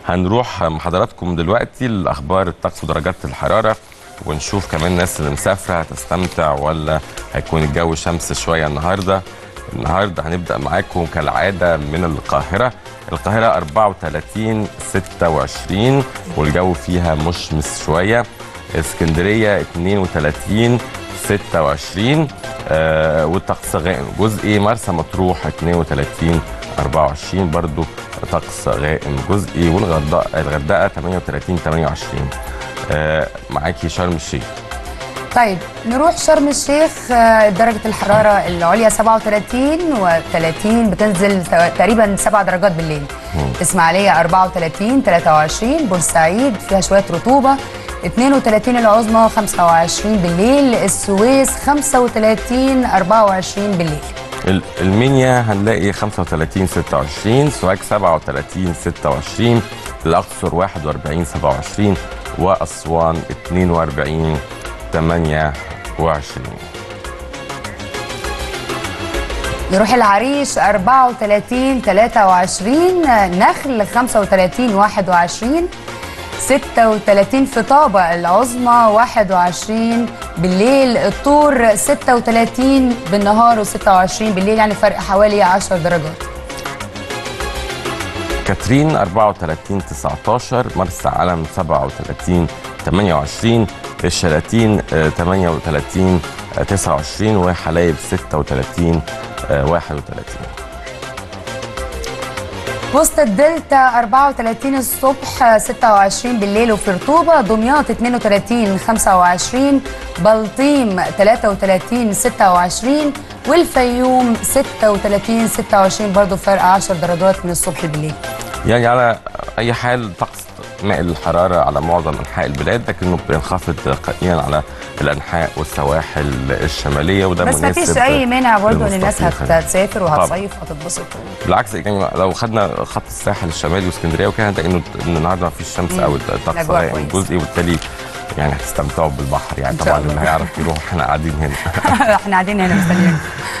هنروح مع حضراتكم دلوقتي لاخبار الطقس ودرجات الحراره ونشوف كمان الناس اللي مسافره هتستمتع ولا هيكون الجو شمس شويه النهارده النهارده هنبدا معاكم كالعاده من القاهره القاهره 34 26 والجو فيها مشمس شويه اسكندريه 32 26 آه والطقس غائم جزئي مرسى مطروح 32 24 برضو طقس غائم جزئي والغردقه الغردقه 38 28 آه معاكي شرم الشيخ طيب نروح شرم الشيخ آه، درجة الحرارة العليا 37 و30 بتنزل تقريبا 7 درجات بالليل إسماعيلية 34 23 بورسعيد فيها شوية رطوبة 32 العظمى 25 بالليل السويس 35 24 بالليل ال- المنيا هنلاقي 35 26 سوهاج 37 26 الاقصر 41 27 واسوان 42 28 نروح العريش 34 23 نخل 35 21 36 في طابة العظمى 21 بالليل الطور 36 بالنهار و26 بالليل يعني فرق حوالي 10 درجات كاترين 34 19 مرسى علم 37 28 الشلاتين آه، 38 آه، 29 وحلايب 36 آه، 31 وسط الدلتا 34 الصبح 26 بالليل وفي رطوبة دمياط 32 25 بلطيم 33 26 والفيوم 36 26 برضه فرق 10 درجات من الصبح بالليل يعني على اي حال طقس مائل الحراره على معظم انحاء البلاد لكنه بينخفض قليلا على الانحاء والسواحل الشماليه وده بس ما مناسب فيش اي مانع برضه ان الناس للمستفيد. هتسافر وهتصيف وهتتبسط بالعكس يعني لو خدنا خط الساحل الشمالي واسكندريه وكده هنلاقي انه ان النهارده ما فيش شمس مم. قوي الطقس الأجواء غائم كويسة. جزئي وبالتالي يعني هتستمتعوا بالبحر يعني إن شاء طبعا الله. اللي هيعرف يروح احنا قاعدين هنا احنا قاعدين هنا مستنيين